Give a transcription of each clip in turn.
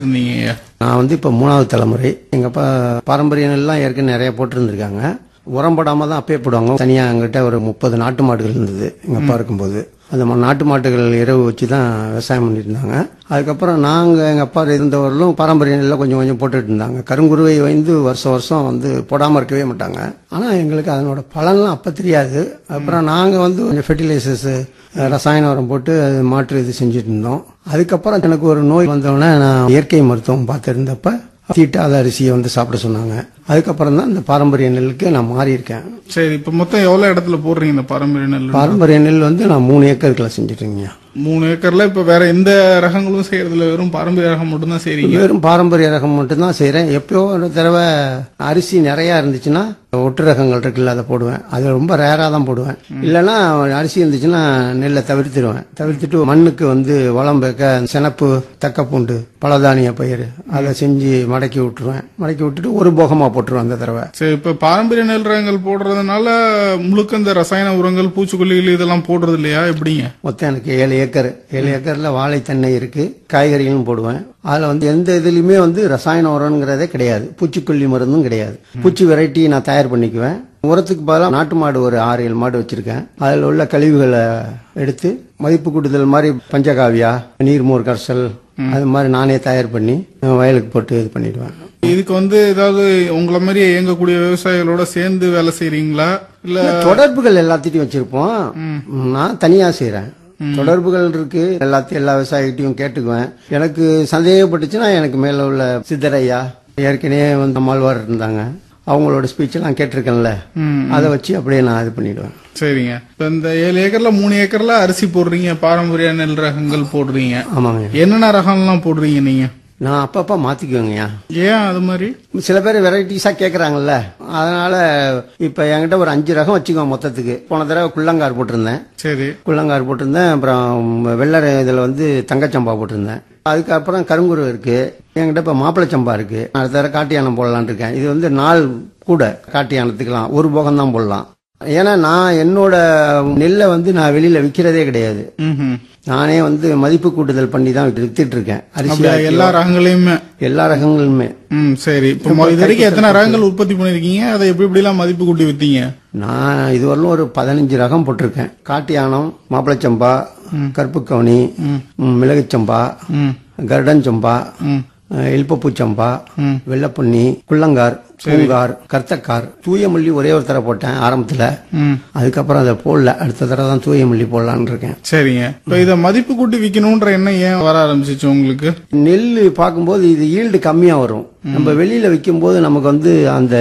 இருந்தீங்க நான் வந்து இப்போ மூணாவது தலைமுறை எங்க அப்பா பாரம்பரிய நெல்லாம் ஏற்கனவே நிறைய போட்டிருந்திருக்காங்க உரம் போடாம தான் அப்பயே போடுவாங்க தனியா எங்கிட்ட ஒரு முப்பது நாட்டு மாடுகள் இருந்தது எங்க அப்பா இருக்கும்போது அந்த மா- நாட்டு மாட்டுகள் இரவு வச்சு தான் விவசாயம் பண்ணிட்டு இருந்தாங்க அதுக்கப்புறம் நாங்க எங்க அப்பா இருந்தவர்களும் பாரம்பரிய நெல்லை கொஞ்சம் கொஞ்சம் போட்டுட்டு இருந்தாங்க கருங்குருவை வந்து வருஷம் வருஷம் வந்து போடாம இருக்கவே மாட்டாங்க ஆனா எங்களுக்கு அதனோட பலன்லாம் அப்ப தெரியாது அப்புறம் நாங்க வந்து கொஞ்சம் ஃபெர்டிலைசர்ஸ் ரசாயன உரம் போட்டு அது மாற்று இது செஞ்சுட்டு இருந்தோம் அதுக்கப்புறம் எனக்கு ஒரு நோய் வந்தோடனே நான் இயற்கை மருத்துவம் பார்த்துருந்தப்ப தீட்டாத அரிசியை வந்து சாப்பிட சொன்னாங்க அதுக்கப்புறம் தான் இந்த பாரம்பரிய நெல்லுக்கு நான் மாறி இருக்கேன் சரி இப்ப மொத்தம் எவ்வளவு இடத்துல போடுறீங்க இந்த பாரம்பரிய நெல் பாரம்பரிய நெல் வந்து நான் மூணு ஏக்கருக்குள்ள செஞ்சுட்டு இருக்கேங்க மூணு ஏக்கர்ல இப்ப வேற எந்த ரகங்களும் செய்யறதுல வெறும் பாரம்பரிய ரகம் மட்டும் தான் செய்றீங்க வெறும் பாரம்பரிய ரகம் மட்டும்தான் செய்றேன் எப்பயோ ஒரு தடவை அரிசி நிறைய இருந்துச்சுன்னா ஒட்டு ரகங்கள் இருக்குல்ல அதை போடுவேன் அது ரொம்ப ரேரா தான் போடுவேன் இல்லைன்னா அரிசி இருந்துச்சுன்னா நெல்லை தவிர்த்துடுவேன் தவிர்த்துட்டு மண்ணுக்கு வந்து வளம் வைக்க சினப்பு தக்கப்பூண்டு பலதானிய பயிர் அதை செஞ்சு மடக்கி விட்டுருவேன் மடக்கி விட்டுட்டு ஒரு போகமா போட்டுருவேன் அந்த தடவை சரி இப்ப பாரம்பரிய நெல் ரகங்கள் போடுறதுனால முழுக்க இந்த ரசாயன உரங்கள் பூச்சிக்கொல்லிகள் இதெல்லாம் போடுறது இல்லையா எப்படிங்க மொத்தம் எனக்கு ஏழு ஏக்கர் ஏழு ஏக்கர்ல வாழைத்தன்னை இருக்கு காய்கறிகளும் போடுவேன் அதுல வந்து எந்த இதுலயுமே வந்து ரசாயன உரம்ங்கிறதே கிடையாது பூச்சிக்கொல்லி மருந்தும் கிடையாது பூச்சி வெரைட்டி நான் தயார் பண்ணிக்குவேன் உரத்துக்கு பதிலாக நாட்டு மாடு ஒரு ஆறு ஏழு மாடு வச்சிருக்கேன் அதில் உள்ள கழிவுகளை எடுத்து மதிப்பு கூட்டுதல் மாதிரி பஞ்சகாவியா நீர்மோர் கரைசல் அது மாதிரி நானே தயார் பண்ணி வயலுக்கு போட்டு இது பண்ணிடுவேன் இதுக்கு வந்து ஏதாவது உங்களை மாதிரி இயங்கக்கூடிய விவசாயிகளோட சேர்ந்து வேலை செய்றீங்களா இல்ல தொடர்புகள் எல்லாத்தையும் வச்சிருப்போம் நான் தனியா செய்றேன் தொடர்புகள் இருக்கு எல்லாத்தையும் எல்லா விவசாயிகிட்டையும் கேட்டுக்குவேன் எனக்கு சந்தேகப்பட்டுச்சுன்னா எனக்கு மேல உள்ள சித்தரையா ஏற்கனவே வந்து நம்மாழ்வார் இருந்தாங்க அவங்களோட ஸ்பீச் எல்லாம் கேட்டிருக்கேன்ல ம். அதை வச்சு அப்படியே நான் இது பண்ணிடுவேன் சரிங்க இப்ப இந்த ஏழு ஏக்கர்ல மூணு ஏக்கர்ல அரிசி போடுறீங்க பாரம்பரிய நெல் ரகங்கள் போடுறீங்க ஆமாங்க என்னென்ன ரகம்லாம் போடுறீங்க நீங்க நான் அப்பப்ப மாத்திக்குவேங்கய்யா ஏன் அது மாதிரி சில பேர் வெரைட்டிஸா கேக்குறாங்கல்ல அதனால இப்ப என்கிட்ட ஒரு அஞ்சு ரகம் வச்சுக்கோ மொத்தத்துக்கு போன தடவை குள்ளங்கார் போட்டிருந்தேன் சரி குள்ளங்கார் போட்டிருந்தேன் அப்புறம் வெள்ளரை இதில் வந்து தங்கச்சம்பா போட்டிருந்தேன் அதுக்கப்புறம் கருங்குரு இருக்கு என்கிட்ட இப்போ மாப்பிளை சம்பா இருக்கு அடுத்த தடவை காட்டு யானம் போடலான்னு இருக்கேன் இது வந்து நாள் கூட காட்டு யானத்துக்கலாம் ஒரு போகம் தான் போடலாம் ஏன்னா நான் என்னோட நெல்லை வந்து நான் வெளியில விற்கிறதே கிடையாது ம்ஹும். நானே வந்து மதிப்பு கூட்டுதல் பண்ணி தான் வித்துட்டு இருக்கேன் அரிசி அப்படியா எல்லா ரகங்களையுமே எல்லா ரகங்களுமே ம் சரி இப்போ மொ- இது வரைக்கும் எத்தனை ரகங்கள் உற்பத்தி பண்ணிருக்கீங்க அதை எப்படி எப்படி எல்லாம் மதிப்பு கூட்டி வித்தீங்க நான் இதுவரையிலும் ஒரு பதினஞ்சு ரகம் போட்டிருக்கேன் காட்டு யானம் மாப்பிளச்சம்பா கருப்புக்கவனி மிளகுச்சம்பா ம் கருடன் சம்பா ம் எல்பப்பூ சம்பா வெள்ளப்பொன்னி குள்ளங்கார் பூங்கார் கர்த்தக்கார் தூய மல்லி ஒரே ஒரு தடவை போட்டேன் ஆரம்பத்துல ம் அதுக்கப்புறம் அதை போடல அடுத்த தடவை தான் தூய மல்லி போடலான்னு இருக்கேன் சரிங்க இப்போ இதை மதிப்பு கூட்டி விற்கணுன்ற எண்ணம் ஏன் வர ஆரம்பிச்சிச்சு உங்களுக்கு நெல் பார்க்கும்போது இது ஈல்டு கம்மியா வரும் நம்ம வெளியில விற்கும்போது நமக்கு வந்து அந்த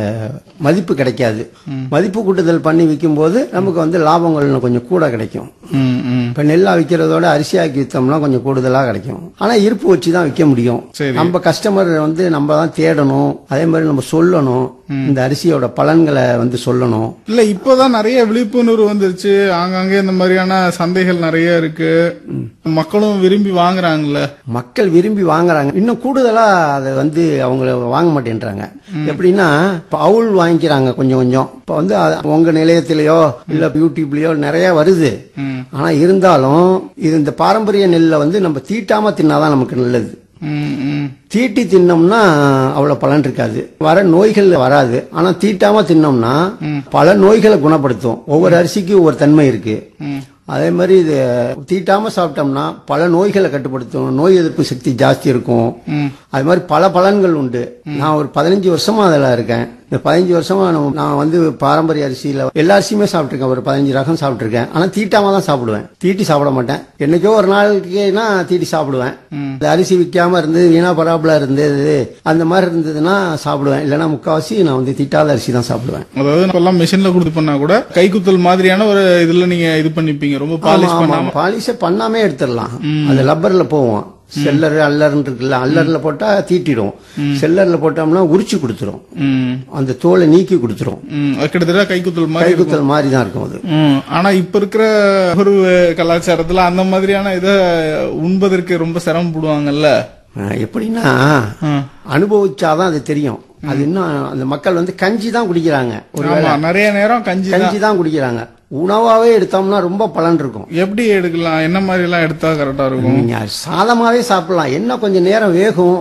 மதிப்பு கிடைக்காது மதிப்பு கூட்டுதல் பண்ணி விற்கும்போது நமக்கு வந்து லாபங்கள் இன்னும் கொஞ்சம் கூட கிடைக்கும் ம் ம் இப்ப நெல்லா விற்கிறதோட அரிசியாக்கி வித்தோம்னா கொஞ்சம் கூடுதலா கிடைக்கும் ஆனா இருப்பு வச்சு தான் விற்க முடியும் சரி. நம்ம கஸ்டமர் வந்து நம்ம தான் தேடணும் அதே மாதிரி நம்ம சொல்லணும் இந்த அரிசியோட பலன்களை வந்து சொல்லணும் இல்ல இப்போதான் நிறைய விழிப்புணர்வு வந்துருச்சு ஆங்காங்கே இந்த மாதிரியான சந்தைகள் நிறைய இருக்கு மக்களும் விரும்பி வாங்குறாங்கல்ல மக்கள் விரும்பி வாங்குறாங்க இன்னும் கூடுதலா அதை வந்து அவங்க வாங்க மாட்டேன்றாங்க எப்படின்னா இப்ப அவுள் வாங்கிக்கிறாங்க கொஞ்சம் கொஞ்சம் இப்ப வந்து அது உங்க நிலையத்திலயோ இல்ல யூடியூப்லயோ நிறைய வருது ம். ஆனா இருந்தாலும் இது இந்த பாரம்பரிய நெல்லை வந்து நம்ம தீட்டாம தின்னாதான் நமக்கு நல்லது ம் ம் தீட்டி தின்னோம்னா அவ்வளவு பலன் இருக்காது வர நோய்கள் வராது ஆனா தீட்டாம தின்னோம்னா பல நோய்களை குணப்படுத்தும் ஒவ்வொரு அரிசிக்கும் ஒவ்வொரு தன்மை இருக்கு அதே மாதிரி இது தீட்டாம சாப்பிட்டோம்னா பல நோய்களை கட்டுப்படுத்தும் நோய் எதிர்ப்பு சக்தி ஜாஸ்தி இருக்கும் அது மாதிரி பல பலன்கள் உண்டு நான் ஒரு பதினஞ்சு வருஷமா அதுல இருக்கேன் இந்த பதினஞ்சு வருஷமா நான் நான் வந்து பாரம்பரிய அரிசியில எல்லா அரிசியுமே சாப்பிட்டிருக்கேன் ஒரு பதினஞ்சு ரகம் சாப்பிட்டிருக்கேன் ஆனா தீட்டாம தான் சாப்பிடுவேன் தீட்டி சாப்பிட மாட்டேன் என்னைக்கோ ஒரு நாளுக்குனா தீட்டி சாப்பிடுவேன் இந்த அரிசி விற்காம இருந்து வீணா பராபலா இருந்தது அந்த மாதிரி இருந்ததுன்னா சாப்பிடுவேன் இல்லைன்னா முக்காவாசி நான் வந்து தீட்டாத அரிசி தான் சாப்பிடுவேன் அதாவது இப்பெல்லாம் மிஷின்ல கொடுத்து பண்ணா கூட கைக்குத்தல் மாதிரியான ஒரு இதுல நீங்க இது பண்ணிப்பீங்க ரொம்ப பாலிஷ் பண்ணாம பாலிஷை பண்ணாமே எடுத்துடலாம் அது லப்பர்ல போவோம் செல்லர் அல்லர்ன்னு இருக்குல்ல அல்லர்ல போட்டா தீட்டிடும் செல்லர்ல போட்டோம்னா உரிச்சு கொடுத்துரும் ம் அந்த தோலை நீக்கி கொடுத்துரும் ம் அது கிட்டத்தட்ட கைக்குத்தல் மாதிரி கைக்குத்தல் மாதிரி தான் இருக்கும் அது ம் ஆனா இப்ப இருக்கிற ஒரு கலாச்சாரத்துல அந்த மாதிரியான இத உண்பதற்கு ரொம்ப சிரமப்படுவாங்கல்ல அஹ் எப்படின்னா ம். அனுபவிச்சாதான் அது தெரியும் அது இன்னும் அந்த மக்கள் வந்து கஞ்சி தான் குடிக்கிறாங்க ஒரு ஆமா நிறைய நேரம் கஞ்சி கஞ்சி தான் குடிக்கிறாங்க உணவாவே எடுத்தோம்னா ரொம்ப பலன் இருக்கும் எப்படி எடுக்கலாம் என்ன மாதிரி எல்லாம் எடுத்தா கரெக்டா இருக்கும் நீங்க சாதமாவே சாப்பிடலாம் என்ன கொஞ்சம் நேரம் வேகும்